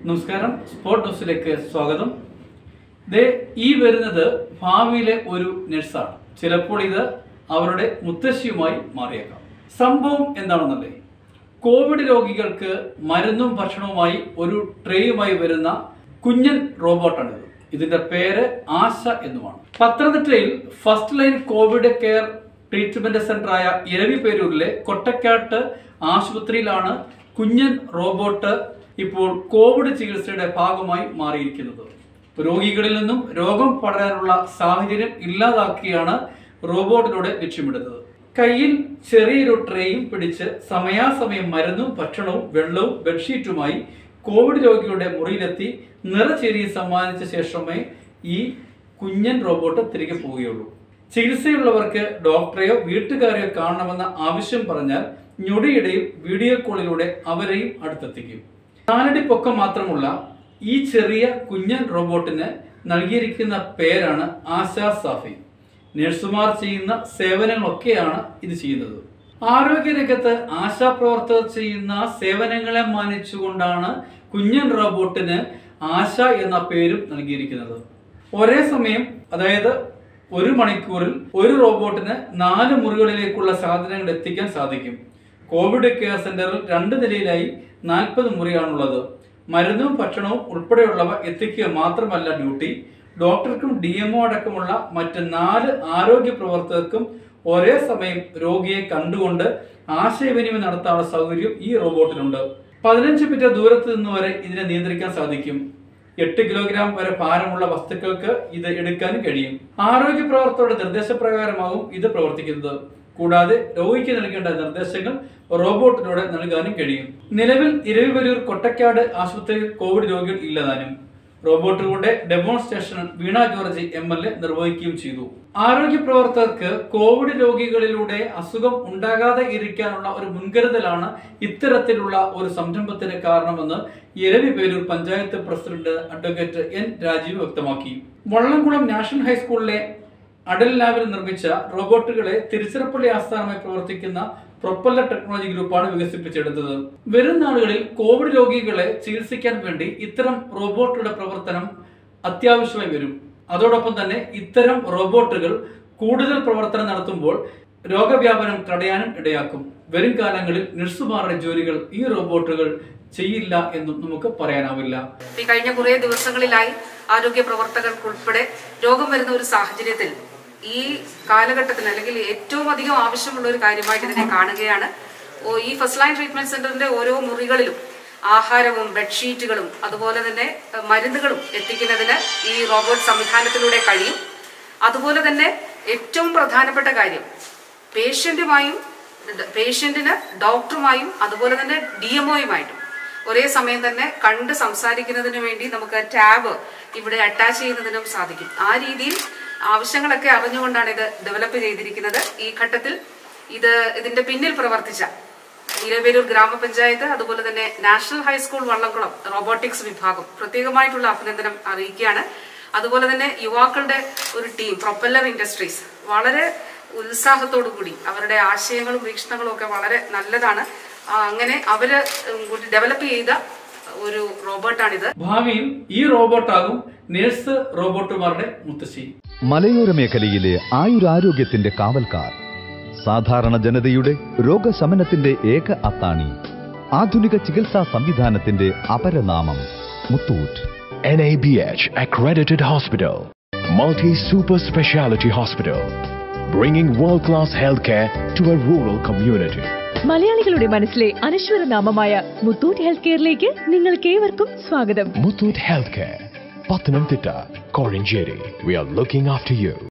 നമസ്കാരം സ്പോർട്ട് ന്യൂസിലേക്ക് സ്വാഗതം ദേ ഈ വരുന്നത് ഭാവിയിലെ ഒരു നഴ്സാണ് ചിലപ്പോൾ ഇത് അവരുടെ മുത്തശ്ശിയുമായി മാറിയേക്കാം സംഭവം എന്താണെന്നല്ലേ കോവിഡ് രോഗികൾക്ക് മരുന്നും ഭക്ഷണവുമായി ഒരു ട്രേയുമായി വരുന്ന കുഞ്ഞൻ റോബോട്ടാണിത് ഇതിന്റെ പേര് ആശ എന്നുമാണ് പത്തനംതിട്ടയിൽ first line Covid care treatment സെന്ററായ ഇരവിപേരൂരിലെ കൊട്ടക്കാട്ട് ആശുപത്രിയിലാണ് കുഞ്ഞൻ റോബോട്ട് ഇപ്പോൾ കോവിഡ് ചികിത്സയുടെ ഭാഗമായി മാറിയിരിക്കുന്നത് രോഗികളിൽ നിന്നും രോഗം പടരാനുള്ള സാഹചര്യം ഇല്ലാതാക്കിയാണ് റോബോട്ടിലൂടെ ലക്ഷ്യമിടുന്നത് കയ്യിൽ ചെറിയൊരു ട്രേയും പിടിച്ച് സമയാസമയം മരുന്നും ഭക്ഷണവും വെള്ളവും ബെഡ്ഷീറ്റുമായി കോവിഡ് രോഗിയുടെ മുറിയിലെത്തി നിറചെരി സമ്മാനിച്ച ശേഷമേ ഈ കുഞ്ഞൻ റോബോട്ട് തിരികെ പോവുകയുള്ളൂ ചികിത്സയുള്ളവർക്ക് ഡോക്ടറെയോ വീട്ടുകാരെയോ കാണണമെന്ന ആവശ്യം പറഞ്ഞാൽ ഞൊടിയിടയിൽ വീഡിയോ കോളിലൂടെ അവരെയും അടുത്തെത്തിക്കും നാലടി പൊക്കം മാത്രമുള്ള ഈ ചെറിയ കുഞ്ഞൻ റോബോട്ടിന് നൽകിയിരിക്കുന്ന പേരാണ് ആശാ സാഫി നഴ്സുമാർ ചെയ്യുന്ന സേവനങ്ങളൊക്കെയാണ് ഇത് ചെയ്യുന്നത് ആരോഗ്യരംഗത്ത് ആശാപ്രവർത്തകർ ചെയ്യുന്ന സേവനങ്ങളെ മാനിച്ചുകൊണ്ടാണ് കുഞ്ഞൻ റോബോട്ടിന് ആശ എന്ന പേരും നൽകിയിരിക്കുന്നത് ഒരേ സമയം അതായത് ഒരു മണിക്കൂറിൽ ഒരു റോബോട്ടിന് നാല് മുറികളിലേക്കുള്ള സാധനങ്ങൾ എത്തിക്കാൻ സാധിക്കും കോവിഡ് കെയർ സെന്ററിൽ രണ്ട് നിലയിലായി നാൽപ്പത് മുറിയാണുള്ളത് മരുന്നും ഭക്ഷണവും ഉൾപ്പെടെയുള്ളവ എത്തിക്കുക മാത്രമല്ല ഡ്യൂട്ടി ഡോക്ടർക്കും ഡി എംഒ അടക്കമുള്ള മറ്റ് നാല് ആരോഗ്യ പ്രവർത്തകർക്കും ഒരേ സമയം രോഗിയെ കണ്ടുകൊണ്ട് ആശയവിനിമയം നടത്താനുള്ള സൗകര്യം ഈ റോബോട്ടിനുണ്ട് പതിനഞ്ച് മീറ്റർ ദൂരത്ത് നിന്ന് വരെ ഇതിനെ നിയന്ത്രിക്കാൻ സാധിക്കും എട്ട് കിലോഗ്രാം വരെ ഭാരമുള്ള വസ്തുക്കൾക്ക് ഇത് എടുക്കാനും കഴിയും ആരോഗ്യ പ്രവർത്തകരുടെ നിർദ്ദേശപ്രകാരമാകും ഇത് പ്രവർത്തിക്കുന്നത് കൂടാതെ രോഗിക്ക് നൽകേണ്ട നിർദ്ദേശങ്ങൾ റോബോട്ടിലൂടെ നൽകാനും കഴിയും നിലവിൽ ഇരവിപരൂർ കൊട്ടക്കാട് ആശുപത്രിയിൽ കോവിഡ് രോഗികൾ ഇല്ലതാനും റോബോട്ടുകളുടെ demonstration Veena George M L A നിർവഹിക്കുകയും ചെയ്തു ആരോഗ്യ പ്രവർത്തകർക്ക് കോവിഡ് രോഗികളിലൂടെ അസുഖം ഉണ്ടാകാതെ ഇരിക്കാനുള്ള ഒരു മുൻകരുതലാണ് ഇത്തരത്തിലുള്ള ഒരു സംരംഭത്തിന് കാരണമെന്ന് Eraviperoor panchayat president advocate N Rajeev വ്യക്തമാക്കി വള്ളംകുളം നാഷണൽ ഹൈസ്കൂളിലെ അടൽ ലാബിൽ നിർമ്മിച്ച റോബോട്ടുകളെ തിരുച്ചിറപ്പള്ളി ആസ്ഥാനമായി പ്രവർത്തിക്കുന്ന പ്രൊപ്പല്ലർ ടെക്നോളജി ഗ്രൂപ്പാണ് വികസിപ്പിച്ചെടുത്തത് വരും നാളുകളിൽ കോവിഡ് രോഗികളെ ചികിത്സിക്കാൻ വേണ്ടി ഇത്തരം റോബോട്ടുകളുടെ പ്രവർത്തനം അത്യാവശ്യമായി വരും അതോടൊപ്പം തന്നെ ഇത്തരം റോബോട്ടുകൾ കൂടുതൽ പ്രവർത്തനം നടത്തുമ്പോൾ രോഗവ്യാപനം തടയാനും ഇടയാക്കും വരും കാലങ്ങളിൽ നഴ്സുമാരുടെ ജോലികൾ ഈ റോബോട്ടുകൾ ചെയ്യില്ല എന്നും നമുക്ക് പറയാനാവില്ല ഈ കഴിഞ്ഞ കുറേ ദിവസങ്ങളിലായി ആരോഗ്യ പ്രവർത്തകർക്കുൾപ്പെടെ രോഗം വരുന്ന ഒരു സാഹചര്യത്തിൽ ഈ കാലഘട്ടത്തിൽ അല്ലെങ്കിൽ ഏറ്റവും അധികം ആവശ്യമുള്ള ഒരു കാര്യമായിട്ട് ഇതിനെ കാണുകയാണ് ഓ, ഈ ഫസ്റ്റ് ലൈൻ ട്രീറ്റ്മെന്റ് സെന്ററിന്റെ ഓരോ മുറികളിലും ആഹാരവും ബെഡ്ഷീറ്റുകളും അതുപോലെ തന്നെ എഹ്, മരുന്നുകളും എത്തിക്കുന്നതിന് ഈ റോബോട്ട് സംവിധാനത്തിലൂടെ കഴിയും അതുപോലെ തന്നെ ഏറ്റവും പ്രധാനപ്പെട്ട കാര്യം പേഷ്യന്റുമായും പേഷ്യന്റിന് ഡോക്ടറുമായും അതുപോലെ തന്നെ ഡി എംഒയുമായിട്ടും ഒരേ സമയം തന്നെ കണ്ട് സംസാരിക്കുന്നതിന് വേണ്ടി നമുക്ക് ടാബ് ഇവിടെ അറ്റാച്ച് ചെയ്യുന്നതിനും സാധിക്കും ആ രീതിയിൽ ആവശ്യങ്ങളൊക്കെ അറിഞ്ഞുകൊണ്ടാണ് ഇത് ഡെവലപ്പ് ചെയ്തിരിക്കുന്നത് ഈ ഘട്ടത്തിൽ ഇത് ഇതിന്റെ പിന്നിൽ പ്രവർത്തിച്ച ഇരവേലൂർ ഗ്രാമപഞ്ചായത്ത് അതുപോലെ തന്നെ നാഷണൽ ഹൈസ്കൂൾ വള്ളംകുളം റോബോട്ടിക്സ് വിഭാഗം പ്രത്യേകമായിട്ടുള്ള അഭിനന്ദനം അറിയിക്കുകയാണ് അതുപോലെ തന്നെ യുവാക്കളുടെ ഒരു ടീം പ്രൊപ്പല്ലർ ഇൻഡസ്ട്രീസ് വളരെ ഉത്സാഹത്തോടു കൂടി അവരുടെ ആശയങ്ങളും വീക്ഷണങ്ങളും ഒക്കെ വളരെ നല്ലതാണ് ആ, അങ്ങനെ അവര് ഡെവലപ്പ് ചെയ്ത ഒരു റോബോട്ടാണിത് ഭാവിയിൽ ഈ റോബോട്ടാകും നേഴ്സ് റോബോട്ടുമാരുടെ മുത്തശ്ശി മലയോര മേഖലയിലെ ആയുരാരോഗ്യത്തിന്റെ കാവൽക്കാർ സാധാരണ ജനതയുടെ രോഗശമനത്തിന്റെ ഏക അത്താണി ആധുനിക ചികിത്സാ സംവിധാനത്തിന്റെ അപരനാമം Muthoot NABH accredited hospital, multi super speciality hospital, bringing world class healthcare to a rural community. മലയാളികളുടെ മനസ്സിലെ അനശ്വര നാമമായ മുത്തൂറ്റ് ഹെൽത്ത് കെയറിലേക്ക് നിങ്ങൾക്കേവർക്കും സ്വാഗതം Muthoot Healthcare, Pathanamthitta, Korinjeri. We are looking after you.